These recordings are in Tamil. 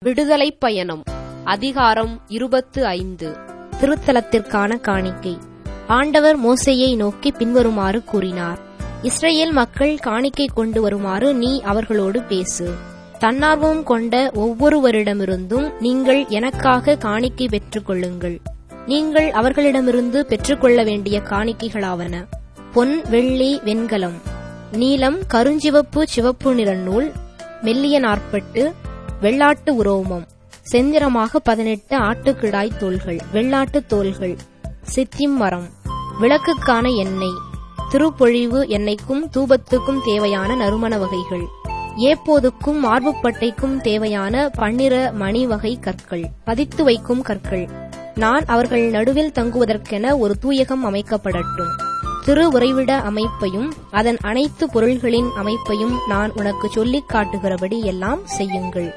விடுதலைப் பயணம் அதிகாரம் இருபத்து ஐந்து திருத்தலத்திற்கான காணிக்கை ஆண்டவர் மோசேயை நோக்கி பின்வருமாறு கூறினார் இஸ்ரேல் மக்கள் காணிக்கை கொண்டு வருமாறு நீ அவர்களோடு பேசு தன்னார்வம் கொண்ட ஒவ்வொருவரிடமிருந்தும் நீங்கள் எனக்காக காணிக்கை பெற்றுக் கொள்ளுங்கள் நீங்கள் அவர்களிடமிருந்து பெற்றுக்கொள்ள வேண்டிய காணிக்கைகளாவன பொன் வெள்ளி வெண்கலம் நீலம் கருஞ்சிவப்பு சிவப்பு நிற நூல் மெல்லிய நாற்பட்டு வெள்ளாட்டு உரோமம் செந்திரமாக பதினெட்டு ஆட்டுக்கிடாய் தோள்கள் வெள்ளாட்டு தோள்கள் சித்திம் மரம் விளக்குக்கான எண்ணெய் திருப்பொழிவு எண்ணெய்க்கும் தூபத்துக்கும் தேவையான நறுமண வகைகள் ஏப்போதுக்கும் மார்புப்பட்டைக்கும் தேவையான பன்னிர மணி வகை கற்கள் பதித்து வைக்கும் கற்கள் நான் அவர்கள் நடுவில் தங்குவதற்கென ஒரு தூயகம் அமைக்கப்படட்டும் திரு உறைவிட அமைப்பையும் அதன் அனைத்து பொருள்களின் அமைப்பையும் நான் உனக்கு சொல்லிக் காட்டுகிறபடி எல்லாம் செய்யுங்கள்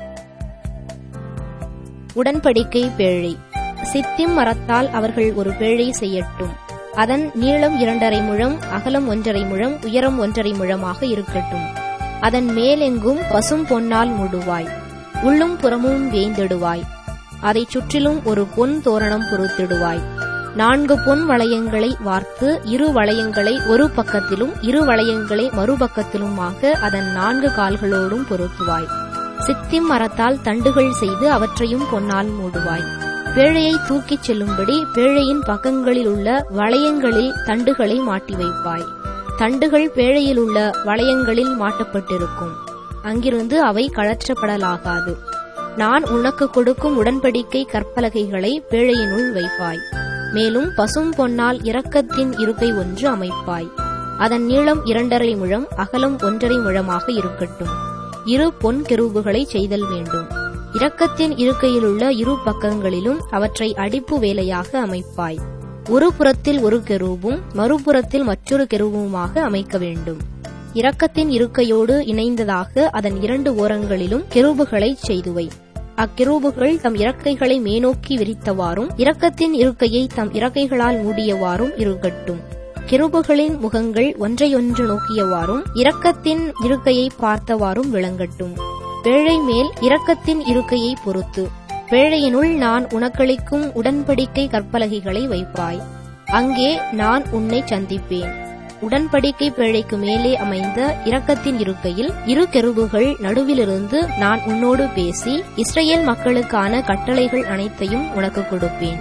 உடன்படிக்கை பேழை சித்திம் மரத்தால் அவர்கள் ஒரு பேழை செய்யட்டும் அதன் நீளம் இரண்டரை முழம் அகலம் ஒன்றரை முழம் உயரம் ஒன்றரை முழமாக இருக்கட்டும் அதன் மேலெங்கும் பசும் பொன்னால் மூடுவாய் உள்ளும் புறமும் வேய்ந்திடுவாய் அதைச் சுற்றிலும் ஒரு பொன் தோரணம் பொருத்திடுவாய் நான்கு பொன் வளையங்களை வார்த்து இரு வளையங்களை ஒரு பக்கத்திலும் இரு வளையங்களை மறுபக்கத்திலுமாக அதன் நான்கு கால்களோடும் பொருத்துவாய் சித்திம் மரத்தால் தண்டுகள் செய்து அவற்றையும் பொன்னால் மூடுவாய் பேழையை தூக்கிச் செல்லும்படி பேழையின் பக்கங்களில் உள்ள வளையங்களில் தண்டுகளை மாட்டி வைப்பாய் தண்டுகள் பேழையில் உள்ள வளையங்களில் மாட்டப்பட்டிருக்கும் அங்கிருந்து அவை கழற்றப்படலாகாது நான் உனக்கு கொடுக்கும் உடன்படிக்கை கற்பலகைகளை பேழையினுள் வைப்பாய் மேலும் பசும் பொன்னால் இரக்கத்தின் இருக்கை ஒன்று அமைப்பாய் அதன் நீளம் இரண்டரை முழம் அகலம் ஒன்றரை முழமாக இருக்கட்டும் இரு பொன் கெருவுகளை செய்தல் வேண்டும் இரக்கத்தின் இருக்கையிலுள்ள இரு பக்கங்களிலும் அவற்றை அடிப்பு வேலையாக அமைப்பாய் ஒரு புறத்தில் ஒரு கெருவும் மறுபுறத்தில் மற்றொரு கெருவுமாக அமைக்க வேண்டும் இரக்கத்தின் இருக்கையோடு இணைந்ததாக அதன் இரண்டு ஓரங்களிலும் கெருபுகளை செய்துவை அக்கெரூபுகள் தம் இறக்கைகளை மேனோக்கி விரித்தவாறும் இரக்கத்தின் இருக்கையை தம் இறக்கைகளால் மூடியவாறும் இருக்கட்டும் கெருபுகளின் முகங்கள் ஒன்றையொன்று நோக்கியவாறும் இரக்கத்தின் இருக்கையை பார்த்தவாறும் விளங்கட்டும் பேழை மேல் இரக்கத்தின் இருக்கையை பொறுத்து பேழையினுள் நான் உனக்களிக்கும் உடன்படிக்கை கற்பலகைகளை வைப்பாய் அங்கே நான் உன்னை சந்திப்பேன் உடன்படிக்கை பேழைக்கு மேலே அமைந்த இரக்கத்தின் இருக்கையில் இரு கெருபுகள் நடுவிலிருந்து நான் உன்னோடு பேசி இஸ்ரேல் மக்களுக்கான கட்டளைகள் அனைத்தையும் உனக்கு கொடுப்பேன்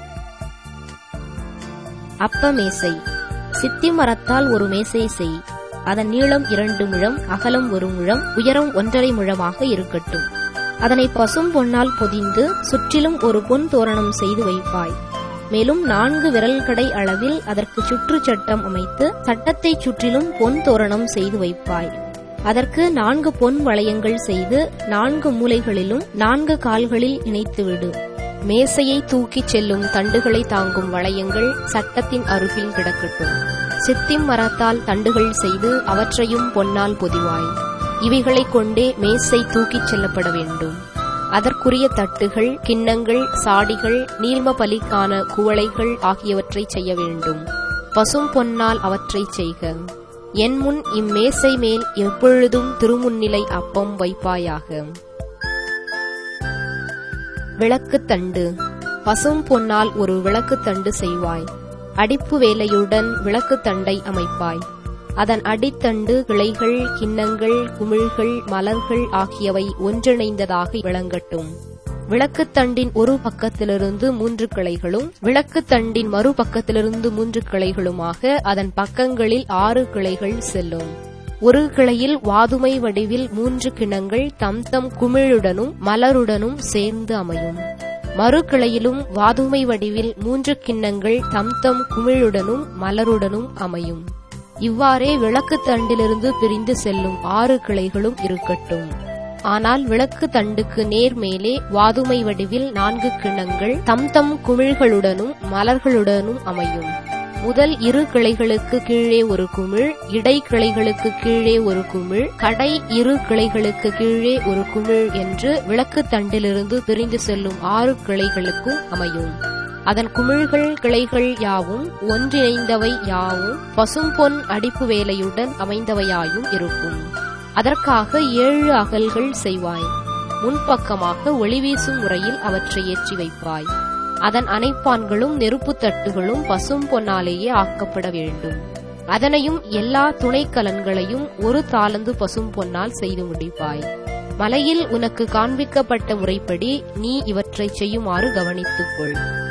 அப்ப மேசை சித்தி மரத்தால் ஒரு மேசை செய் அதன் நீளம் இரண்டு முழம் அகலம் ஒரு முழம் உயரம் ஒன்றரை முழமாக இருக்கட்டும் அதனை பசும் பொன்னால் பொதிந்து சுற்றிலும் ஒரு பொன் தோரணம் செய்து வைப்பாய் மேலும் நான்கு விரல்கடை அளவில் அதற்கு சுற்று சட்டம் அமைத்து சட்டத்தைச் சுற்றிலும் பொன் தோரணம் செய்து வைப்பாய் அதற்கு நான்கு பொன் வளையங்கள் செய்து நான்கு மூலைகளிலும் நான்கு கால்களில் இணைத்துவிடு மேசையை தூக்கிச் செல்லும் தண்டுகளை தாங்கும் வளையங்கள் சட்டத்தின் அருகில் கிடக்கட்டும் சித்திம் மரத்தால் தண்டுகள் செய்து அவற்றையும் பொன்னால் பொதிவாய் இவைகளைக் கொண்டே மேசை தூக்கிச் செல்லப்பட வேண்டும் அதற்குரிய தட்டுகள் கிண்ணங்கள் சாடிகள் நீர்ம பலிக்கான குவளைகள் ஆகியவற்றை செய்ய வேண்டும் பசும் பொன்னால் அவற்றை செய்க என் முன் இம்மேசை மேல் எப்பொழுதும் திருமுன்னிலை அப்பம் வைப்பாயாக விளக்குத்தண்டு பசும் பொன்னால் ஒரு விளக்குத்தண்டு செய்வாய் அடிப்பு வேலையுடன் விளக்குத்தண்டை அமைப்பாய் அதன் அடித்தண்டு கிளைகள் கிண்ணங்கள் குமிழ்கள் மலர்கள் ஆகியவை ஒன்றிணைந்ததாக விளங்கட்டும் விளக்குத்தண்டின் ஒரு பக்கத்திலிருந்து மூன்று கிளைகளும் விளக்குத்தண்டின் மறுபக்கத்திலிருந்து மூன்று கிளைகளுமாக அதன் பக்கங்களில் ஆறு கிளைகள் செல்லும் ஒரு கிளையில் வாதுமை வடிவில் மூன்று கிணங்கள் தம் தம் குமிழுடனும் மலருடனும் சேர்ந்து அமையும் மறு கிளையிலும் வாதுமை வடிவில் மூன்று கிண்ணங்கள் தம் தம் குமிழுடனும் மலருடனும் அமையும் இவ்வாறே விளக்கு தண்டிலிருந்து பிரிந்து செல்லும் ஆறு கிளைகளும் இருக்கட்டும் ஆனால் விளக்கு தண்டுக்கு நேர் மேலே வாதுமை வடிவில் நான்கு கிண்ணங்கள் தம் தம் குமிழ்களுடனும் மலர்களுடனும் அமையும் முதல் இரு கிளைகளுக்கு கீழே ஒரு குமிழ் இடை கிளைகளுக்கு கீழே ஒரு குமிழ் கடை இரு கிளைகளுக்கு கீழே ஒரு குமிழ் என்று விளக்கு தண்டிலிருந்து பிரிந்து செல்லும் ஆறு கிளைகளுக்கும் அமையும் அதன் குமிழ்கள் கிளைகள் யாவும் ஒன்றிணைந்தவை யாவும் பசும்பொன் அடிப்பு வேலையுடன் அமைந்தவையாயும் இருக்கும் அதற்காக ஏழு அகல்கள் செய்வாய் முன்பக்கமாக ஒளிவீசும் முறையில் அவற்றை ஏற்றி வைப்பாய் அதன் அணைப்பான்களும் நெருப்புத் தட்டுகளும் பசும் பொன்னாலேயே ஆக்கப்பட வேண்டும் அதனையும் எல்லா துணைக்கலன்களையும் ஒரு தாளந்து பசும் பொன்னால் செய்து முடிப்பாய் மலையில் உனக்கு காண்பிக்கப்பட்ட முறைப்படி நீ இவற்றைச் செய்யுமாறு கவனித்துக் கொள்